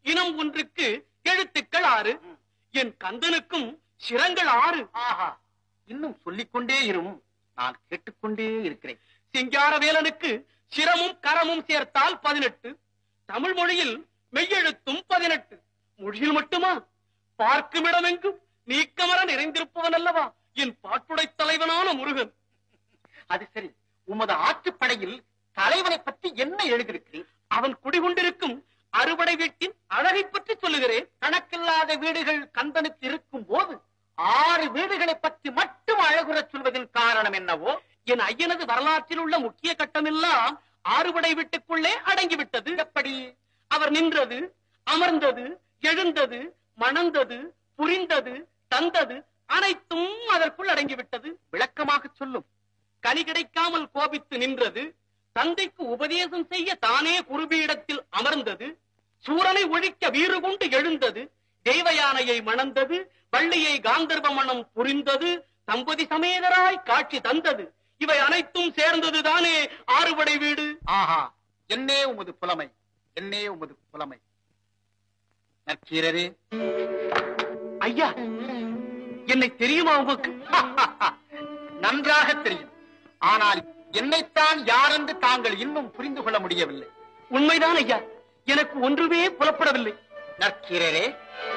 இனம் ஒன்றுக்கு எழுத்துக்கள் ஆறு என் கந்தனுக்கும் சிரங்கள் ஆறு ஆஹா இன்னும் சொல்லிக்கொண்டே இரும் நான் கேட்டுக்கொண்டே இருக்கிறேன் சிங்காரவேலனுக்கு சிரமும் கரமும் சேர்த்தால் பதினெட்டு தமிழ் மொழியில் மெய்யெழுத்தும் பதினெட்டு மொழியில் மட்டுமா பார்க்கும் இடமெங்கும் நீக்கமர நிறைந்திருப்பவன் அல்லவா என் பாட்டுடை தலைவனான முருகன் அது சரி உமது ஆற்றுப்படையில் தலைவனை பற்றி என்ன எழுதியிருக்கிறேன் அவன் குடிகொண்டிருக்கும் அறுபடை வீட்டின் அழகை பற்றி சொல்லுகிறேன் கணக்கில்லாத வீடுகள் கந்தனுக்கு இருக்கும் போது ஆறு வீடுகளை பற்றி மட்டும் அழகுறச் சொல்வதன் காரணம் என்னவோ என் ஐயனது வரலாற்றில் உள்ள முக்கிய கட்டமெல்லாம் ஆறுபடை வீட்டுக்குள்ளே அடங்கிவிட்டது எப்படி அவர் நின்றது அமர்ந்தது எழுந்தது மணந்தது புரிந்தது தந்தது அனைத்தும் அதற்குள் அடங்கிவிட்டது விளக்கமாக சொல்லும் கனி கிடைக்காமல் கோபித்து நின்றது தந்தைக்கு உபதேசம் செய்ய தானே குருபீடத்தில் அமர்ந்தது சூரனை ஒழிக்க வீறு கொண்டு எழுந்தது தெய்வ யானையை மணந்தது வள்ளியை காந்தர்வ மணம் புரிந்தது தம்பதி சமேதராய் காட்சி தந்தது இவை அனைத்தும் சேர்ந்தது தானே ஆறுபடை வீடு ஆஹா என்னே உமது புலமை என்னே உமது புலமை நற்கீரரே ஐயா என்னை தெரியுமா உமக்கு நன்றாக தெரியும் ஆனால் என்னைத்தான் யாரென்று தாங்கள் இன்னும் புரிந்து கொள்ள முடியவில்லை உண்மைதான் ஐயா எனக்கு ஒன்றுமே புலப்படவில்லை நற்கீரரே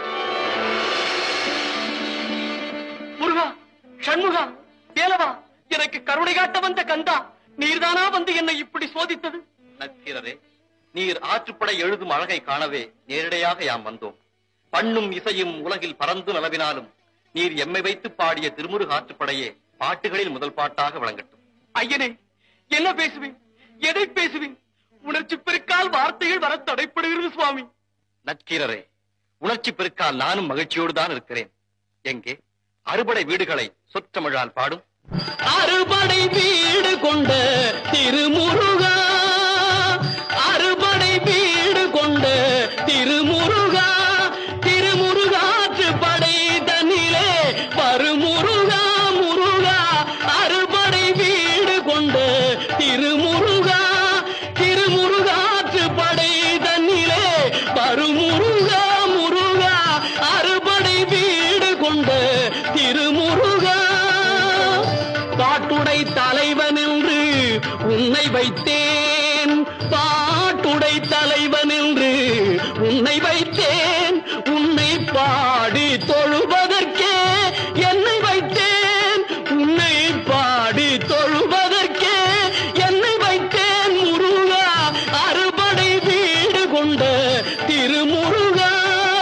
முருகா சண்முகா தேலவா எனக்கு கருணை காட்ட வந்த கந்தா நீர்தானா வந்து என்னை இப்படி சோதித்தது நக்கீரரே நீர் ஆற்றுப்படை எழுதும் அழகை காணவே நேரடியாக யாம் வந்தோம் பண்ணும் இசையும் உலகில் பறந்து நிலவினாலும் நீர் எம்மை வைத்து பாடிய திருமுருக ஆற்றுப்படையே பாட்டுகளில் முதல் பாட்டாக விளங்கட்டும் ஐயனே என்ன பேசுவேன் எதை பேசுவேன் உணர்ச்சி பெருக்கால் வார்த்தைகள் வர தடைப்படுகிறது சுவாமி நக்கீரரே உணர்ச்சி பெருக்கால் நானும் மகிழ்ச்சியோடு தான் இருக்கிறேன் எங்கே அறுபடை வீடுகளை சொற்றமிழால் பாடும் அறுபடை வீடு கொண்ட திருமுருகா அறுபடை வீடு கொண்ட திருமுருகா திருமுருகாற்று படை தன்னிலே வருமுருகா முருகா அறுபடை வீடு கொண்ட திருமுருகா திருமுருகாற்று படை தன்னிலே வருமுருகா முருகா அறுபடை வீடு கொண்ட திருமுருகா பாட்டுடை தலைவன் என்று உன்னை வைத்தேன் பாட்டுடை தலைவன் என்று உன்னை வைத்தேன் உன்னை பாடி தொழுவதற்கே என்னை வைத்தேன் உன்னை பாடி தொழுவதற்கே என்னை வைத்தேன் முருகா அறுபடை வீடு கொண்ட திருமுருகா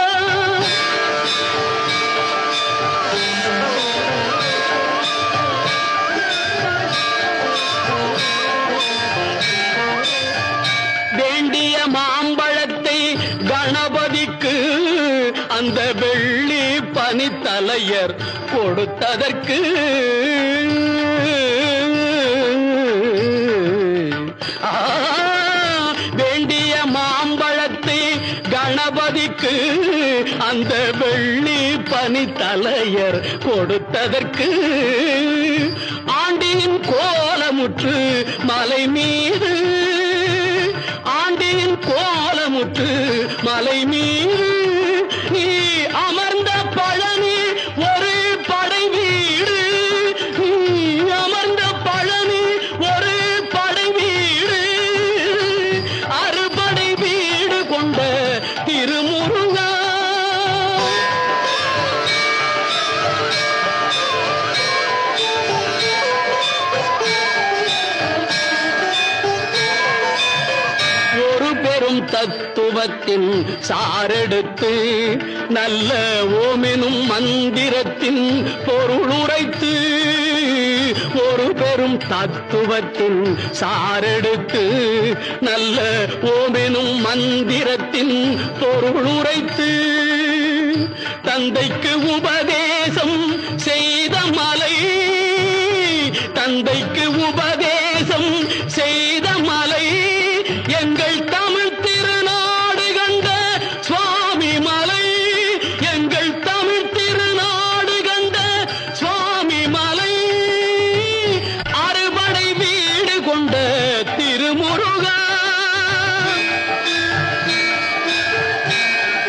வேண்டிய மாம்பழத்தை கணபதிக்கு அந்த வெள்ளி பனித்தலையர் கொடுத்ததற்கு ஆ, வேண்டிய மாம்பழத்தை கணபதிக்கு அந்த வெள்ளி பனித்தலையர் கொடுத்ததற்கு ஆண்டின் கோலமுற்று மலை மீது ஆண்டின் கோலமுற்று மலை மீது நீ அமர்ந்த பழனி ஒரு படை வீடு நீ அமர்ந்த பழனி ஒரு படை வீடு அறுபடை வீடு கொண்ட திருமுருகா ஒரு பெரும் தத்துவத்தின் சாரெடுத்து நல்ல ஓமெனும் மந்திரத்தின் பொருள் உரைத்து ஒரு பெரும் தத்துவத்தின் சாரெடுத்து நல்ல ஓமெனும் மந்திரத்தின் பொருள் உரைத்து தந்தைக்கு உபதேசம் செய்த மலை தந்தைக்கு உபதேசம் செய்த மலை எங்கள் தமிழ் திருநாடு கண்ட சுவாமி மலை எங்கள் தமிழ் திருநாடு கண்ட சுவாமி மலை அறுபடை வீடு கொண்ட திருமுருகா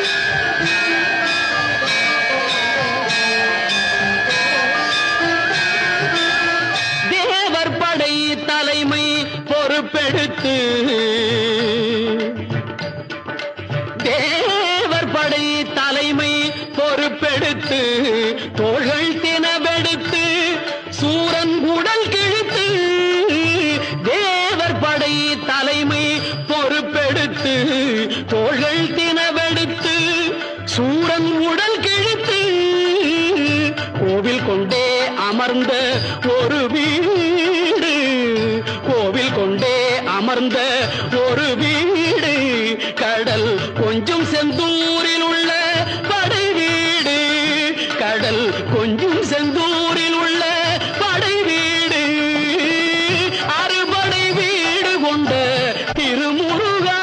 தேவர் படை தலைமை பொறுப்பெடுத்து தோள்கள் தினவெடுத்து சூரன் உடல் கிழித்து தேவர் படை தலைமை பொறுப்பெடுத்து தோள்கள் தினவெடுத்து சூரன் உடல் கிழித்து கோவில் கொண்டே அமர்ந்த ஒரு வீடு கோவில் கொண்டே அமர்ந்த ஒரு வீடு கடல் கொஞ்சம் செந்தூரில் உள்ள படை வீடு கடல் கொஞ்சம் செந்தூரில் உள்ள படை வீடு அறுபடை வீடு கொண்ட திருமுருகா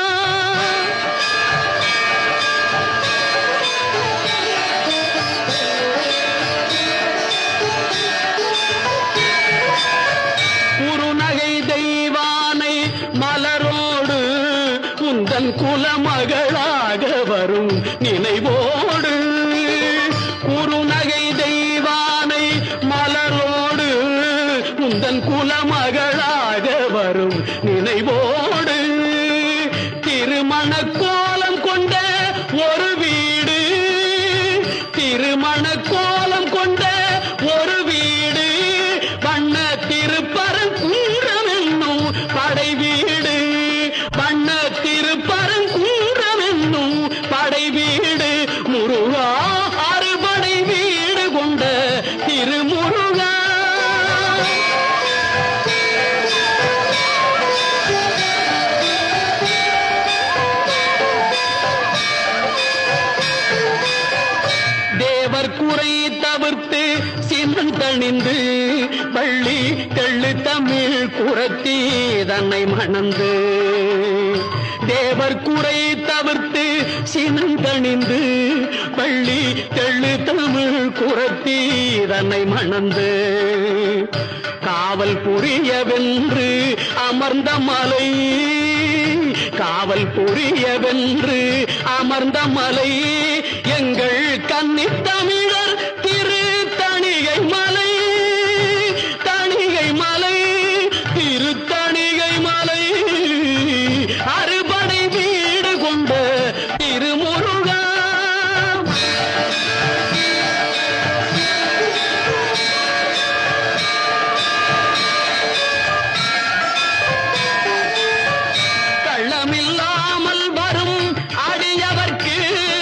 குறுநகை தெய்வானை மலரோடு உந்தன் குலமகளாக வரும் நினைவோடு குறுநகை தெய்வானை மலரோடு உந்தன் குலமகளாக வரும் நினைவோடு திருமண கோலம் கொண்ட ஒரு வீடு திருமண கோலம் கொண்ட ஒரு வீடு வண்ண திருப்பரங்குன்றம் என்னும் படை வீடு வண்ண திருப்பரங்குன்றம் என்னும் படை வீடு முருகா அறுபடை வீடு கொண்ட திருமுருகா தேவர் குறை தவிர்த்து சினந்தணிந்து பள்ளி தெள்ளு தமிழ் குரத்தி தன்னை மணந்து தேவர் குறை தவிர்த்து சினந்தணிந்து பள்ளி தெள்ளு தமிழ் குரத்தி தன்னை மணந்து காவல் புரியவென்று அமர்ந்த மலை காவல் புரியவென்று அமர்ந்த மலை எங்கள் கன்னித் தமிழர் திரு தணிகை மலை தணிகை மலை திரு தணிகை மலை அறுபடை வீடு கொண்ட திருமுருகா கள்ளமில்லாமல் வரும் அடியவர்க்கு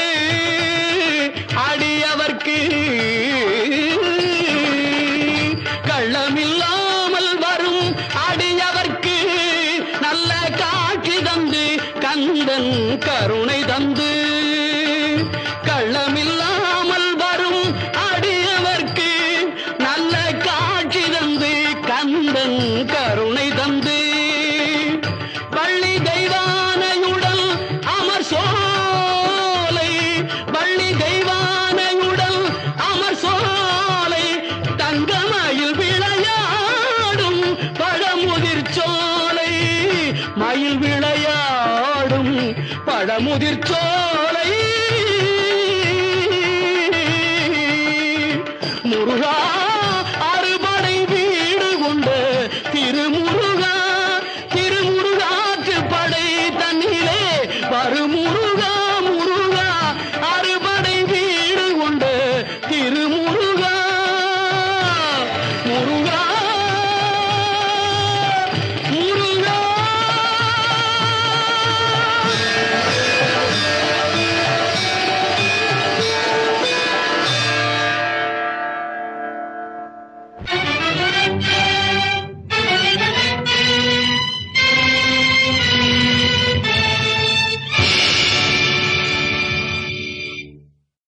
அடியவர்க்கு கள்ளமில்லாமல் வரும் அடியவர்க்கு நல்ல காட்சி தந்து கந்தன் கருணை தந்து கள்ளமில்லாமல் வரும் அடியவர்க்கு நல்ல காட்சி தந்து கந்தன் கருணை தந்து வள்ளி தெய்வானையுடல் அமர் சோலை வள்ளி தெய்வானையுடல் அமர் சோலை தங்கமயில் விளையாடும் பழமுதிர் சோலை மயில் விளையாடும் பழமுதிர் சோலை